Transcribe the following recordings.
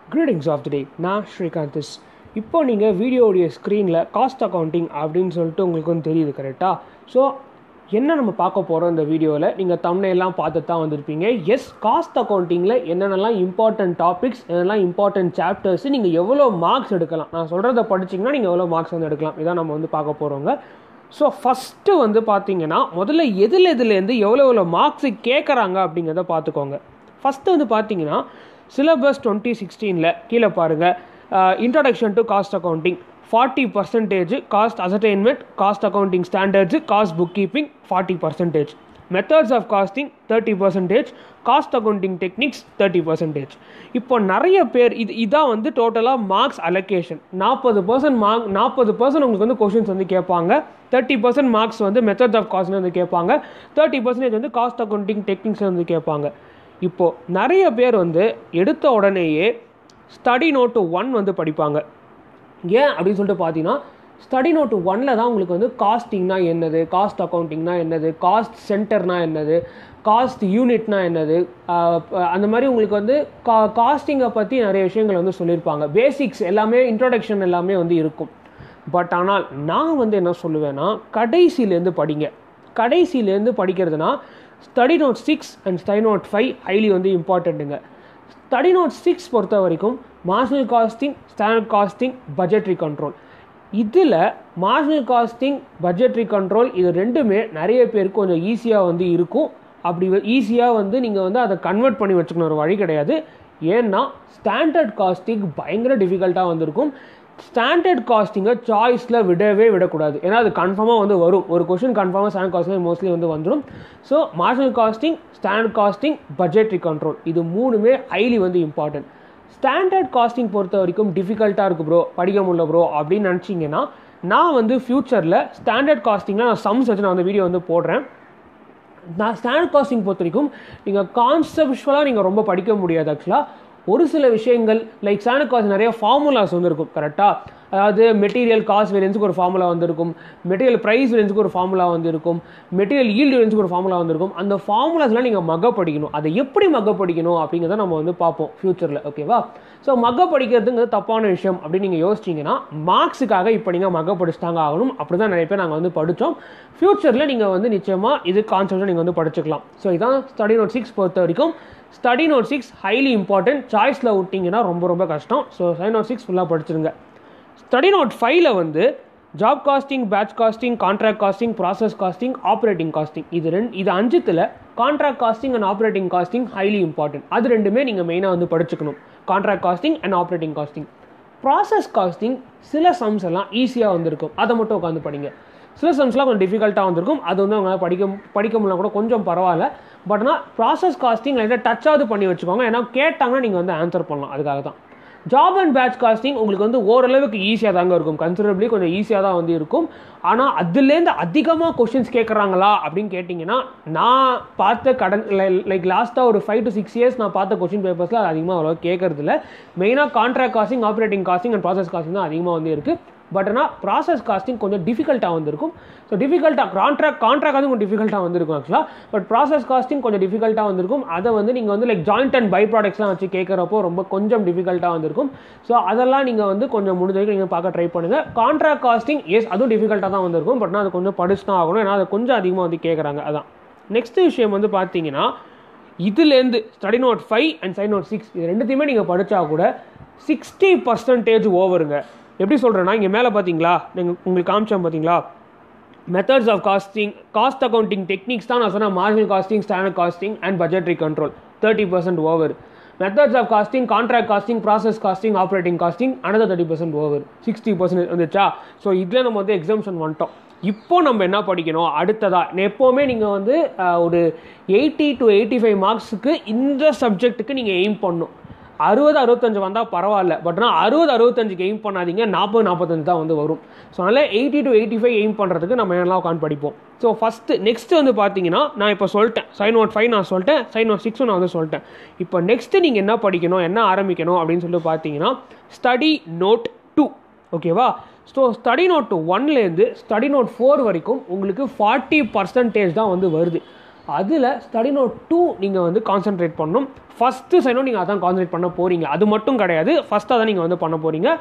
Greetings of the டே நான் ஸ்ரீகாந்திஸ் இப்போ நீங்கள் வீடியோடைய ஸ்க்ரீனில் காஸ்ட் அக்கௌண்டிங் அப்படின்னு சொல்லிட்டு உங்களுக்கு வந்து தெரியுது கரெக்டாக ஸோ என்ன நம்ம பார்க்க போகிறோம் இந்த வீடியோவில் நீங்கள் தமிழையெல்லாம் பார்த்து தான் வந்திருப்பீங்க எஸ் காஸ்ட் அக்கௌண்டிங்கில் என்னென்னலாம் இம்பார்ட்டன்ட் டாபிக்ஸ் என்னெல்லாம் இம்பார்ட்டன்ட் சாப்டர்ஸ் நீங்கள் எவ்வளோ மார்க்ஸ் எடுக்கலாம் நான் சொல்கிறத படிச்சிங்கன்னா நீங்கள் எவ்வளோ மார்க்ஸ் வந்து எடுக்கலாம் இதான் நம்ம வந்து பார்க்க போகிறோங்க ஸோ ஃபஸ்ட்டு வந்து பார்த்தீங்கன்னா முதல்ல எதில் எதுலேருந்து எவ்வளோ எவ்வளோ மார்க்ஸு கேட்குறாங்க அப்படிங்கிறத பார்த்துக்கோங்க ஃபஸ்ட்டு வந்து பார்த்தீங்கன்னா சிலபஸ் டுவெண்ட்டி சிக்ஸ்டீனில் கீழே பாருங்கள் introduction to cost accounting forty percentage cost ascertainment cost accounting standards cost book keeping forty percentage methods of costing thirty percentage cost accounting techniques thirty percentage இப்போ நிறைய பேர் இது இதான் வந்து டோட்டலாக மார்க்ஸ் அலோகேஷன் நாற்பது பர்சன்ட் மார்க் நாற்பது பர்சன்ட் உங்களுக்கு வந்து கொஷின்ஸ் வந்து கேட்பாங்க தேர்ட்டி பர்சன்ட் மார்க்ஸ் வந்து மெத்தட்ஸ் ஆஃப் காஸ்ட் வந்து கேட்பாங்க தேர்ட்டி பர்சன்டேஜ் வந்து காஸ்ட் அக்கௌண்டிங் டெக்னிக்ஸ் வந்து கேட்பாங்க இப்போது நிறைய பேர் வந்து எடுத்த உடனேயே ஸ்டடி நோட்டு ஒன் வந்து படிப்பாங்க ஏன் அப்படின்னு சொல்லிட்டு பார்த்தீங்கன்னா ஸ்டடி நோட்டு ஒன்னில் தான் உங்களுக்கு வந்து காஸ்டிங்னா என்னது காஸ்ட் அக்கௌண்டிங்னா என்னது காஸ்ட் சென்டர்னா என்னது காஸ்ட் யூனிட்னா என்னது அந்த மாதிரி உங்களுக்கு வந்து கா காஸ்டிங்கை பற்றி நிறைய விஷயங்கள் வந்து சொல்லியிருப்பாங்க பேசிக்ஸ் எல்லாமே இன்ட்ரொடக்ஷன் எல்லாமே வந்து இருக்கும் பட் ஆனால் நான் வந்து என்ன சொல்லுவேன்னா கடைசியிலேருந்து படிங்க கடைசியிலேருந்து படிக்கிறதுனா study note six and study note five highly வந்து இம்பார்ட்டண்ட்டுங்க ஸ்டடி நோட் சிக்ஸ் பொறுத்த வரைக்கும் marginal costing standard costing budgetary control இதில் மார்ஜினல் காஸ்டிங் பட்ஜெட்ரி கண்ட்ரோல் இது ரெண்டுமே நிறைய பேருக்கு கொஞ்சம் ஈஸியாக வந்து இருக்கும் அப்படி ஈஸியாக வந்து நீங்கள் வந்து அதை கன்வெர்ட் பண்ணி வச்சுக்கணும் ஒரு வழி கிடையாது ஏன்னா ஸ்டாண்டர்ட் காஸ்டிங் பயங்கர டிஃபிகல்ட்டாக வந்திருக்கும் ஸ்டாண்டர்ட் காஸ்டிங்கை சாய்ஸில் விடவே விடக்கூடாது ஏன்னா அது கன்ஃபார்மாக வந்து வரும் ஒரு கொஷின் கன்ஃபார்மாக ஸ்டாண்டர்ட் காஸ்டிங் மோஸ்ட்லி வந்து வந்துடும் so marginal costing standard costing budgetary control இது மூணுமே ஹைலி வந்து இம்பார்ட்டன்ட் ஸ்டாண்டர்ட் காஸ்டிங் பொறுத்த வரைக்கும் டிஃபிகல்ட்டாக இருக்குது ப்ரோ படிக்க முடியல ப்ரோ அப்படின்னு நினச்சிங்கன்னா நான் வந்து ஃப்யூச்சரில் ஸ்டாண்டர்ட் காஸ்டிங்கில் நான் சம்ஸ் வச்சு நான் வந்து வீடியோ வந்து போடுறேன் நான் ஸ்டாண்டர்ட் காஸ்டிங் பொறுத்த வரைக்கும் நீங்கள் கான்செப்ஷுவலாக நீங்கள் ரொம்ப படிக்க முடியாது ஆக்சுவலாக ஒரு சில விஷயங்கள் லைக் ஸ்டாண்டர்ட் காஸ்ட் நிறைய ஃபார்முலாஸ் வந்துருக்கும் கரெக்டாக அதாவது மெட்டீரியல் காஸ்ட் வேரியன்ஸுக்கு ஒரு ஃபார்முலா வந்திருக்கும் மெட்டீரியல் ப்ரைஸ் வேரியன்ஸுக்கு ஒரு ஃபார்முலா வந்திருக்கும் மெட்டீரியல் ஈல்டு வேரியன்ஸுக்கு ஒரு ஃபார்முலா வந்திருக்கும் அந்த ஃபார்முலாஸ்லாம் நீங்கள் மக படிக்கணும் அதை எப்படி மக படிக்கணும் அப்படிங்கிறத நம்ம வந்து பார்ப்போம் ஃப்யூச்சரில் ஓகேவா ஸோ மக படிக்கிறதுங்கிறது தப்பான விஷயம் அப்படின்னு நீங்கள் யோசிச்சிங்கன்னா மார்க்ஸுக்காக இப்போ நீங்கள் மக படிச்சுட்டாங்க ஆகணும் அப்படி தான் நிறைய பேர் நாங்கள் வந்து படித்தோம் ஃப்யூச்சரில் நீங்கள் வந்து நிச்சயமாக இது கான்செப்டை நீங்கள் வந்து படிச்சுக்கலாம் ஸோ இதான் ஸ்டடி நோட் சிக்ஸ் பொறுத்த வரைக்கும் study note six highly important சாய்ஸில் விட்டிங்கன்னா ரொம்ப ரொம்ப கஷ்டம் ஸோ ஸ்டடி நோட் சிக்ஸ் ஃபுல்லாக படிச்சிருங்க ஸ்டடி நோட் ஃபைவ்ல வந்து job costing batch costing contract costing process costing operating costing இது ரெண்டு இது அஞ்சுத்தில் contract costing and operating costing highly important அது ரெண்டுமே நீங்கள் மெயினாக வந்து படிச்சுக்கணும் contract costing and operating costing process costing சில சம்ஸ் எல்லாம் ஈஸியாக வந்திருக்கும் அதை மட்டும் உட்காந்து படிங்க சில சம்ஸ்லாம் கொஞ்சம் டிஃபிகல்ட்டாக வந்திருக்கும் அது வந்து அவங்களால படிக்க படிக்க முடியல கூட கொஞ்சம் பரவாயில்ல பட் ஆனால் ப்ராசஸ் காஸ்டிங் லைட்டாக டச்சாவது பண்ணி வச்சுக்கோங்க ஏன்னா கேட்டாங்கன்னா நீங்கள் வந்து ஆன்சர் பண்ணலாம் அதுக்காக தான் ஜாப் அண்ட் பேட்ச் காஸ்டிங் உங்களுக்கு வந்து ஓரளவுக்கு ஈஸியாக தாங்க இருக்கும் கன்சிடரபிளி கொஞ்சம் ஈஸியாக தான் வந்து இருக்கும் ஆனால் அதுலேருந்து அதிகமாக கொஷின்ஸ் கேட்குறாங்களா அப்படின்னு கேட்டிங்கன்னா நான் பார்த்த கடன் லைக் லாஸ்ட்டாக ஒரு ஃபைவ் டு சிக்ஸ் இயர்ஸ் நான் பார்த்த கொஷின் பேப்பர்ஸில் அது அதிகமாக அவ்வளோ கேட்கறது இல்லை மெயினாக contract costing operating costing and process costing தான் அதிகமாக வந்து இருக்குது பட் ஆனால் ப்ராசஸ் காஸ்டிங் கொஞ்சம் டிஃபிகல்ட்டாக வந்திருக்கும் ஸோ டிஃபிகல்ட்டாக கான்ட்ராக்ட் கான்ட்ராக்ட் வந்து கொஞ்சம் டிஃபிகல்ட்டாக வந்திருக்கும் ஆக்சுவலாக பட் ப்ராசஸ் காஸ்டிங் கொஞ்சம் டிஃபிகல்ட்டாக வந்திருக்கும் அதை வந்து நீங்கள் வந்து லைக் ஜாயிண்ட் அண்ட் பை ப்ராடக்ட்ஸ்லாம் வச்சு கேட்குறப்போ ரொம்ப கொஞ்சம் டிஃபிகல்ட்டாக வந்திருக்கும் ஸோ அதெல்லாம் நீங்கள் வந்து கொஞ்சம் முடிஞ்ச வரைக்கும் நீங்கள் பார்க்க ட்ரை பண்ணுங்கள் கான்ட்ராக்ட் காஸ்டிங் எஸ் அதுவும் டிஃபிகல்ட்டாக தான் வந்திருக்கும் பட் அது கொஞ்சம் படிச்சு தான் ஆகணும் ஏன்னா அதை கொஞ்சம் அதிகமாக வந்து கேட்குறாங்க அதான் நெக்ஸ்ட் விஷயம் வந்து பார்த்தீங்கன்னா இதுலேருந்து study note five and study note six இது ரெண்டுத்தையுமே நீங்கள் படித்தா கூட சிக்ஸ்டி பர்சன்டேஜ் ஓவருங்க எப்படி சொல்கிறேன்னா இங்கே மேலே பார்த்தீங்களா நீங்கள் உங்களுக்கு காமிச்சோம் பார்த்தீங்களா methods of costing cost accounting techniques தான் நான் சொன்னேன் marginal costing standard costing and budgetary control thirty percent over methods of costing contract costing process costing operating costing another thirty percent over sixty percent வந்துச்சா so இதில் நம்ம வந்து exemption வந்துட்டோம் இப்போ நம்ம என்ன படிக்கணும் அடுத்ததாக எப்போவுமே நீங்கள் வந்து ஒரு எயிட்டி டு எயிட்டி ஃபைவ் மார்க்ஸுக்கு இந்த சப்ஜெக்ட்டுக்கு நீங்கள் எய்ம் பண்ணணும் அறுபது அறுபத்தஞ்சு வந்தால் பரவாயில்ல பட் ஆனால் அறுபது அறுபத்தஞ்சுக்கு எய்ம் பண்ணாதீங்க நாற்பது நாற்பத்தஞ்சு தான் வந்து வரும் ஸோ அதனால் eighty to eighty five aim பண்ணுறதுக்கு நம்ம எல்லாம் உட்காந்து படிப்போம் ஸோ ஃபஸ்ட்டு நெக்ஸ்ட் வந்து பார்த்தீங்கன்னா நான் இப்போ சொல்லிட்டேன் சைன் நோட் ஃபைவ் நான் சொல்லிட்டேன் சைன் நோட் சிக்ஸும் நான் வந்து சொல்லிட்டேன் இப்போ நெக்ஸ்ட்டு நீங்கள் என்ன படிக்கணும் என்ன ஆரம்பிக்கணும் அப்படின்னு சொல்லிட்டு பார்த்தீங்கன்னா ஸ்டடி நோட் டூ ஓகேவா ஸோ ஸ்டடி நோட் ஒன்லேருந்து ஸ்டடி நோட் ஃபோர் வரைக்கும் உங்களுக்கு ஃபார்ட்டி பர்சன்டேஜ் தான் வந்து வருது அதில் ஸ்டடி நோட் டூ நீங்கள் வந்து கான்சென்ட்ரேட் பண்ணணும் ஃபஸ்ட்டு சைனோ நீங்கள் அதான் கான்சென்ட்ரேட் பண்ண போகிறீங்க அது மட்டும் கிடையாது ஃபஸ்ட்டாக தான் நீங்கள் வந்து பண்ண போகிறீங்க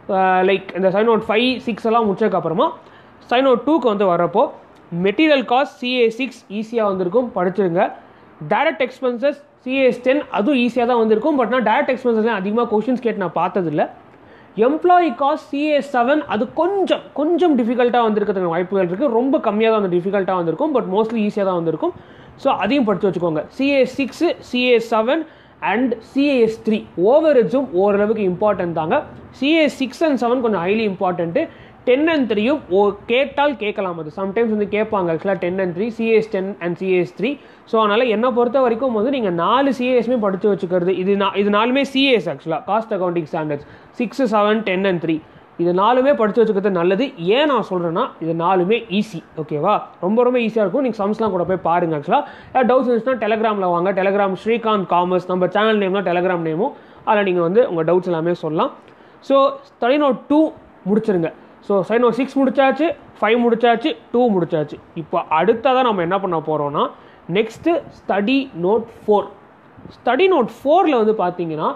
லைக் இந்த சைன் நோட் ஃபைவ் சிக்ஸ் எல்லாம் முடிச்சதுக்கப்புறமா சைன் நோட் டூக்கு வந்து வரப்போ மெட்டீரியல் காஸ்ட் சிஏ சிக்ஸ் ஈஸியாக வந்திருக்கும் படிச்சிருங்க டைரக்ட் எக்ஸ்பென்சஸ் சிஏஎஸ் டென் அதுவும் ஈஸியாக தான் வந்திருக்கும் பட் நான் டைரக்ட் எக்ஸ்பென்சஸ்லாம் அதிகமாக கொஷின்ஸ் கேட்டு நான் பார்த்ததில்ல எம்ப்ளாயி காஸ்ட் சிஏஎஸ் செவன் அது கொஞ்சம் கொஞ்சம் டிஃபிகல்ட்டாக வந்திருக்கிறதுக்கு வாய்ப்புகள் இருக்குது ரொம்ப கம்மியாக தான் வந்து டிஃபிகல்ட்டாக வந்திருக்கும் பட் மோஸ்ட்லி ஈஸியாக தான் வந்திருக்கும் ஸோ அதையும் படித்து வச்சுக்கோங்க CAS six CAS seven and CAS three ஓவரேஜும் ஓரளவுக்கு இம்பார்ட்டன்ட் தாங்க சிஏஎஸ் சிக்ஸ் அண்ட் செவன் கொஞ்சம் ஹைலி இம்பார்ட்டன்ட்டு டென் அண்ட் த்ரீயும் ஓ கேட்டால் கேட்கலாம் அது சம்டைம்ஸ் வந்து கேட்பாங்க ஆக்சுவலாக ten and three CS ten and CS three so அதனால் என்னை பொறுத்த வரைக்கும் வந்து நீங்கள் நாலு சிஏஎஸ்மே படித்து வச்சுக்கிறது இது நா இது நாலுமே சிஏஎஸ் ஆக்சுவலாக cost accounting standards six seven ten and three இது நாலுமே படித்து வச்சுக்கிறது நல்லது ஏன் நான் சொல்கிறேன்னா இது நாலுமே ஈஸி ஓகேவா ரொம்ப ரொம்ப ஈஸியாக இருக்கும் நீங்கள் சம்ஸ்லாம் கூட போய் பாருங்க ஆக்சுவலாக டவுட்ஸ் இருந்துச்சுன்னா டெலகிராமில் வாங்க டெலகிராம் ஸ்ரீகாந்த் காமர்ஸ் நம்ம சேனல் நேம் தான் டெலகிராம் நேமும் அதில் நீங்கள் வந்து உங்கள் டவுட்ஸ் எல்லாமே சொல்லலாம் ஸோ ஸ்டடி நோட் டூ முடிச்சிருங்க ஸோ சைன் நோட் சிக்ஸ் முடிச்சாச்சு ஃபைவ் முடிச்சாச்சு டூ முடிச்சாச்சு இப்போ அடுத்ததாக நம்ம என்ன பண்ண போகிறோம்னா next study note four study note ஃபோரில் வந்து பார்த்தீங்கன்னா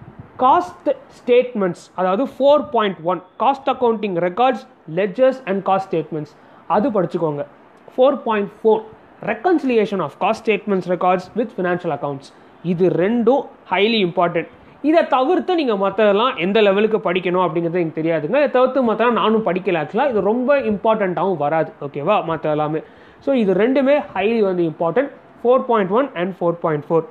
காஸ்ட் ஸ்டேட்மெண்ட்ஸ் அதாவது four point one cost accounting records ledgers and cost statements அது படிச்சுக்கோங்க four point four reconciliation of cost statements records with financial accounts இது ரெண்டும் ஹைலி இம்பார்ட்டன்ட் இதை தவிர்த்து நீங்கள் மற்றதெல்லாம் எந்த லெவலுக்கு படிக்கணும் அப்படிங்கிறது எனக்கு தெரியாதுங்க இதை தவிர்த்து மற்றலாம் நானும் படிக்கல ஆக்சுவலாக இது ரொம்ப இம்பார்ட்டண்ட்டாகவும் வராது ஓகேவா மற்ற எல்லாமே ஸோ இது ரெண்டுமே ஹைலி வந்து important four point one and four point four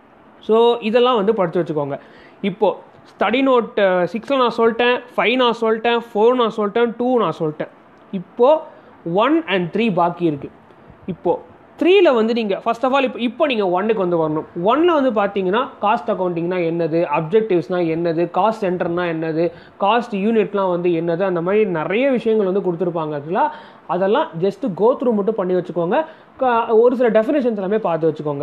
so இதெல்லாம் வந்து படித்து வச்சுக்கோங்க இப்போது ஸ்டடி நோட் சிக்ஸில் நான் சொல்லிட்டேன் ஃபைவ் நான் சொல்லிட்டேன் ஃபோர் நான் சொல்லிட்டேன் டூ நான் சொல்லிட்டேன் இப்போது ஒன் அண்ட் த்ரீ பாக்கி இருக்குது இப்போது த்ரீயில் வந்து நீங்கள் ஃபர்ஸ்ட் ஆஃப் ஆல் இப்போ இப்போ நீங்கள் ஒன்னுக்கு வந்து வரணும் ஒன்னில் வந்து பார்த்தீங்கன்னா காஸ்ட் அக்கௌண்டிங்னா என்னது அப்ஜெக்டிவ்ஸ்னால் என்னது காஸ்ட் சென்டர்னா என்னது காஸ்ட் யூனிட்லாம் வந்து என்னது அந்த மாதிரி நிறைய விஷயங்கள் வந்து கொடுத்துருப்பாங்க ஆக்சுவலாக அதெல்லாம் ஜஸ்ட்டு கோ த்ரூ மட்டும் பண்ணி வச்சுக்கோங்க ஒரு சில டெஃபினேஷன்ஸ் எல்லாமே பார்த்து வச்சுக்கோங்க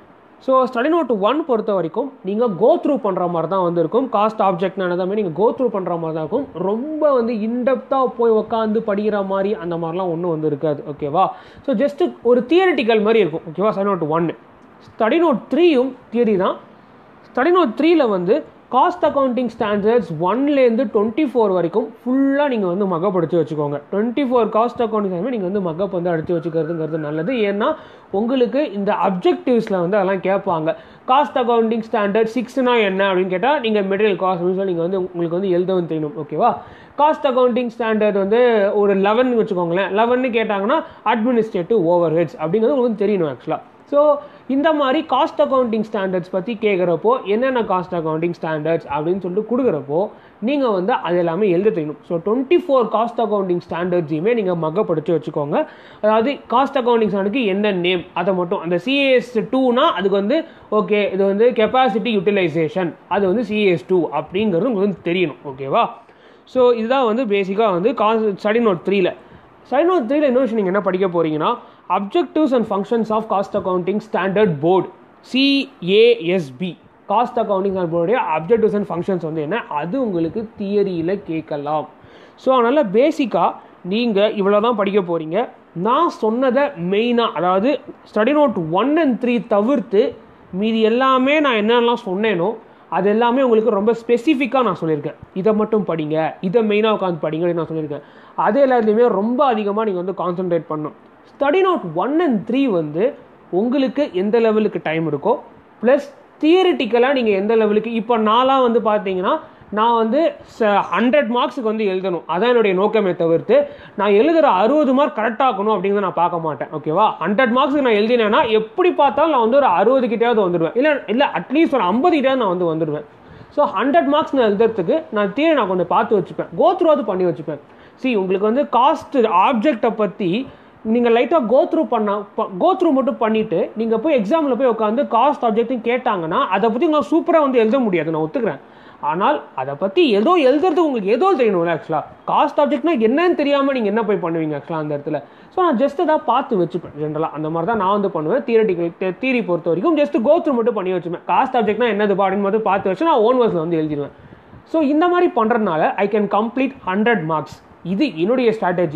ஸோ ஸ்டடி நோட் ஒன் பொறுத்த வரைக்கும் நீங்கள் கோ த்ரூ பண்ணுற மாதிரி தான் வந்து இருக்கும் காஸ்ட் ஆப்ஜெக்ட்னா எல்லாமே நீங்கள் கோ த்ரூ பண்ணுற மாதிரி தான் இருக்கும் ரொம்ப வந்து இன்டெப்த்தாக போய் உட்காந்து படிக்கிற மாதிரி அந்த மாதிரிலாம் ஒன்றும் வந்து இருக்காது ஓகேவா ஸோ ஜஸ்ட்டு ஒரு தியரிட்டிக்கல் மாதிரி இருக்கும் ஓகேவா ஸ்டடி நோட் ஒன்று ஸ்டடி நோட் த்ரீயும் தியரி தான் ஸ்டடி நோட் த்ரீயில் வந்து காஸ்ட் அக்கௌண்டிங் ஸ்டாண்டர்ட்ஸ் ஒன்லேருந்து டுவெண்ட்டி ஃபோர் வரைக்கும் ஃபுல்லாக நீங்கள் வந்து மகப் படித்து வச்சுக்கோங்க டுவெண்ட்டி ஃபோர் காஸ்ட் அக்கௌண்டிங் நீங்கள் வந்து மகப் வந்து அடித்து வச்சுக்கிறதுங்கிறது நல்லது ஏன்னா உங்களுக்கு இந்த அப்ஜெக்டிவ்ஸில் வந்து அதெல்லாம் கேட்பாங்க காஸ்ட் அக்கௌண்டிங் ஸ்டாண்டர்ட் சிக்ஸ்னா என்ன அப்படின்னு கேட்டால் நீங்கள் மெட்டீரியல் காஸ்ட் அப்படின்னு சொல்லி நீங்கள் வந்து உங்களுக்கு வந்து எழுதவும் தெரியணும் ஓகேவா காஸ்ட் அக்கௌண்டிங் ஸ்டாண்டர்ட் வந்து ஒரு லெவன் வச்சுக்கோங்களேன் லெவன்னு கேட்டாங்கன்னா அட்மினிஸ்ட்ரேட்டிவ் ஓவர் ஹெட்ஸ் அப்படிங்கிறது உங்களுக்கு வந்து தெரியணும் ஆக்சுவலாக ஸோ இந்த மாதிரி காஸ்ட் அக்கௌண்டிங் ஸ்டாண்டர்ட்ஸ் பற்றி கேட்குறப்போ என்னென்ன காஸ்ட் அக்கௌண்டிங் ஸ்டாண்டர்ட்ஸ் அப்படின்னு சொல்லிட்டு கொடுக்குறப்போ நீங்கள் வந்து அது எல்லாமே எழுத தெரியணும் so twenty four cost accounting ஸ்டாண்டர்ட்ஸையுமே நீங்கள் மகப்படுத்தி வச்சுக்கோங்க அதாவது காஸ்ட் அக்கௌண்டிங் ஸ்டாண்டர்டுக்கு என்ன நேம் அதை மட்டும் அந்த சிஏஎஸ் டூனா அதுக்கு வந்து ஓகே இது வந்து கெப்பாசிட்டி யூட்டிலைசேஷன் அது வந்து சிஏஎஸ் டூ அப்படிங்கிறது உங்களுக்கு வந்து தெரியணும் ஓகேவா ஸோ இதுதான் வந்து பேசிக்காக வந்து காஸ் ஸ்டடி நோட் த்ரீல ஸ்டடி நோட் த்ரீல இன்னொரு விஷயம் நீங்கள் என்ன படிக்க போகிறீங்கன்னா objectives and functions of cost accounting standard board CASB cost accounting போர்டுடைய அப்ஜெக்டிவ்ஸ் அண்ட் ஃபங்க்ஷன்ஸ் வந்து என்ன அது உங்களுக்கு தியரியில் கேட்கலாம் ஸோ அதனால் பேசிக்காக நீங்கள் இவ்வளோ தான் படிக்க போகிறீங்க நான் சொன்னதை மெயினாக அதாவது study note one and three தவிர்த்து மீதி எல்லாமே நான் என்னென்னலாம் சொன்னேனோ அது எல்லாமே உங்களுக்கு ரொம்ப ஸ்பெசிஃபிக்காக நான் சொல்லியிருக்கேன் இதை மட்டும் படிங்க இதை மெயினாக உட்காந்து படிங்கன்னு நான் சொல்லியிருக்கேன் அது எல்லாத்துலேயுமே ரொம்ப அதிகமாக நீங்கள் வந்து கான்சென்ட்ரேட் பண்ணணும் study note one and three வந்து உங்களுக்கு எந்த லெவலுக்கு டைம் இருக்கோ ப்ளஸ் தியரிட்டிக்கலாக நீங்கள் எந்த லெவலுக்கு இப்போ நாளாக வந்து பார்த்தீங்கன்னா நான் வந்து ஹண்ட்ரட் மார்க்ஸுக்கு வந்து எழுதணும் அதான் என்னுடைய நோக்கமே தவிர்த்து நான் எழுதுகிற அறுபது மார்க் கரெக்டாகணும் அப்படிங்கிறத நான் பார்க்க மாட்டேன் ஓகேவா ஹண்ட்ரட் மார்க்ஸுக்கு நான் எழுதினேன்னா எப்படி பார்த்தாலும் நான் வந்து ஒரு அறுபது கிட்டேயாவது வந்துடுவேன் இல்லை இல்லை அட்லீஸ்ட் ஒரு ஐம்பது கிட்டேயாவது நான் வந்து வந்துடுவேன் ஸோ ஹண்ட்ரட் மார்க்ஸ் நான் எழுதுறதுக்கு நான் தியரி நான் கொஞ்சம் பார்த்து வச்சுப்பேன் கோத்ரூவாவது பண்ணி வச்சுப்பேன் சி உங்களுக்கு வந்து காஸ்ட் ஆப்ஜெக்டை பற்றி நீங்கள் லைட்டாக கோ த்ரூ பண்ண கோ த்ரூ மட்டும் பண்ணிவிட்டு நீங்கள் போய் எக்ஸாமில் போய் உட்காந்து காஸ்ட் ஆப்ஜெக்ட்டும் கேட்டாங்கன்னா அதை பற்றி உங்களால் சூப்பராக வந்து எழுத முடியாது நான் ஒத்துக்கிறேன் ஆனால் அதை பற்றி ஏதோ எழுதுறதுக்கு உங்களுக்கு ஏதோ தெரியணும்ல ஆக்சுவலாக காஸ்ட் ஆப்ஜெக்ட்னா என்னன்னு தெரியாமல் நீங்கள் என்ன போய் பண்ணுவீங்க ஆக்சுவலாக அந்த இடத்துல ஸோ நான் ஜஸ்ட் தான் பார்த்து வச்சுப்பேன் ஜென்ரலாக அந்த மாதிரி தான் நான் வந்து பண்ணுவேன் தியரட்டிக்கல் தியரி பொறுத்த வரைக்கும் ஜஸ்ட் கோ த்ரூ மட்டும் பண்ணி வச்சுப்பேன் காஸ்ட் ஆப்ஜெக்ட்னா என்னது அப்படின்னு மட்டும் பார்த்து வச்சு நான் ஓன் வர்ஸில் வந்து எழுதிடுவேன் ஸோ இந்த மாதிரி பண்ணுறதுனால I can complete hundred marks இது என்னுடைய ஸ்ட்ராட்டஜி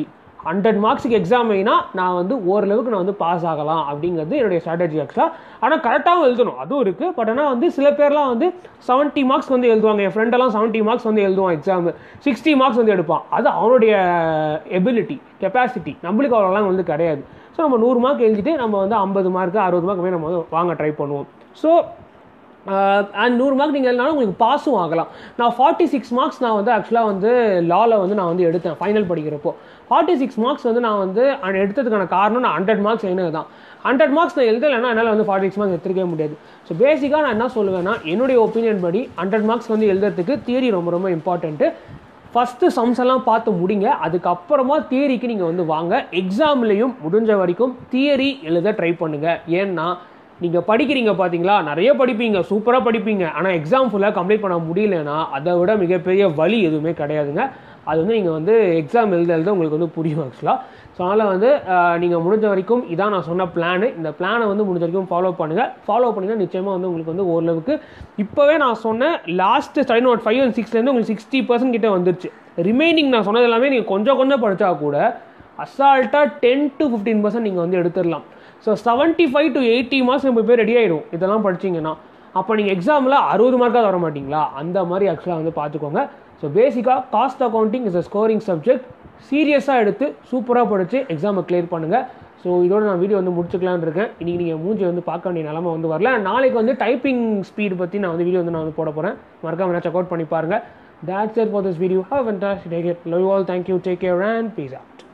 ஹண்ட்ரட் மார்க்ஸுக்கு எக்ஸாம் வைனா நான் வந்து ஓரளவுக்கு நான் வந்து பாஸ் ஆகலாம் அப்படிங்கிறது என்னுடைய ஸ்ட்ராட்டஜி ஆக்சுவலாக ஆனால் கரெக்டாகவும் எழுதணும் அதுவும் இருக்குது பட் ஆனால் வந்து சில பேர்லாம் வந்து செவன்ட்டி மார்க்ஸ் வந்து எழுதுவாங்க என் ஃப்ரெண்டெல்லாம் செவன்ட்டி மார்க்ஸ் வந்து எழுதுவான் எக்ஸாம் சிக்ஸ்டி மார்க்ஸ் வந்து எடுப்பான் அது அவனுடைய எபிலிட்டி கெப்பாசிட்டி நம்மளுக்கு அவ்வளோலாம் வந்து கிடையாது ஸோ நம்ம நூறு மார்க் எழுதிட்டு நம்ம வந்து ஐம்பது மார்க்கு அறுபது மார்க் நம்ம வந்து வாங்க ட்ரை பண்ணுவோம் ஸோ அண்ட் நூறு மார்க் நீங்கள் எழுதினாலும் உங்களுக்கு பாஸும் ஆகலாம் நான் ஃபார்ட்டி சிக்ஸ் மார்க்ஸ் நான் வந்து ஆக்சுவலாக வந்து லாவில் வந்து நான் வந்து எடுத்தேன் ஃபைனல் படிக்கிறப்போ ஃபார்ட்டி சிக்ஸ் மார்க்ஸ் வந்து நான் வந்து எடுத்ததுக்கான காரணம் நான் ஹண்ட்ரட் மார்க்ஸ் எழுதுனது தான் ஹண்ட்ரட் மார்க்ஸ் நான் எழுதலைன்னா என்னால் வந்து ஃபார்ட்டி சிக்ஸ் மார்க்ஸ் எடுத்துருக்கவே முடியாது ஸோ பேசிக்காக நான் என்ன சொல்லுவேன்னா என்னுடைய ஒப்பீனியன் படி ஹண்ட்ரட் மார்க்ஸ் வந்து எழுதுறதுக்கு தியரி ரொம்ப ரொம்ப இம்பார்ட்டன்ட்டு ஃபஸ்ட்டு சம்ஸ் எல்லாம் பார்த்து முடிங்க அதுக்கப்புறமா தியரிக்கு நீங்கள் வந்து வாங்க எக்ஸாம்லேயும் முடிஞ்ச வரைக்கும் தியரி எழுத ட்ரை பண்ணுங்கள் ஏன்னா நீங்கள் படிக்கிறீங்க பார்த்தீங்களா நிறைய படிப்பீங்க சூப்பராக படிப்பீங்க ஆனால் எக்ஸாம் ஃபுல்லாக கம்ப்ளீட் பண்ண முடியலன்னா அதை விட மிகப்பெரிய வழி எதுவுமே கிடையாதுங்க அது வந்து நீங்கள் வந்து எக்ஸாம் எழுத எழுத உங்களுக்கு வந்து புரியும் ஆக்சுவலாக ஸோ அதனால் வந்து நீங்கள் முடிஞ்ச வரைக்கும் இதான் நான் சொன்ன பிளானு இந்த பிளானை வந்து முடிஞ்ச வரைக்கும் ஃபாலோ பண்ணுங்கள் ஃபாலோ பண்ணிங்கன்னா நிச்சயமாக வந்து உங்களுக்கு வந்து ஓரளவுக்கு இப்போவே நான் சொன்ன last study note five and சிக்ஸ்லேருந்து உங்களுக்கு சிக்ஸ்டி பர்சன்ட் கிட்ட வந்துருச்சு ரிமைனிங் நான் சொன்னது எல்லாமே நீங்கள் கொஞ்சம் கொஞ்சம் படித்தா கூட அசால்ட்டாக டென் டு ஃபிஃப்டீன் பர்சன்ட் நீங்கள் வந்து எடுத்துடலாம் so seventy five to eighty marks நம்ம போய் ரெடி ஆகிடும் இதெல்லாம் படிச்சிங்கன்னா அப்போ நீங்கள் எக்ஸாமில் அறுபது மார்க்காக வர மாட்டிங்களா அந்த மாதிரி ஆக்சுவலாக வந்து பார்த்துக்கோங்க ஸோ பேசிக்காக cost accounting is a scoring subject சீரியஸாக எடுத்து சூப்பராக படித்து எக்ஸாமை கிளியர் பண்ணுங்கள் ஸோ இதோட நான் வீடியோ வந்து முடிச்சுக்கலான்னு இருக்கேன் இன்றைக்கி நீங்கள் மூஞ்சி வந்து பார்க்க வேண்டிய நிலமை வந்து வரல நாளைக்கு வந்து டைப்பிங் ஸ்பீடு பற்றி நான் வந்து வீடியோ வந்து நான் வந்து போட போகிறேன் மறக்காம செக் அவுட் பண்ணி பாருங்கள் That's it for this video. Have a fantastic day. Love you all. Thank you. Take care and peace out.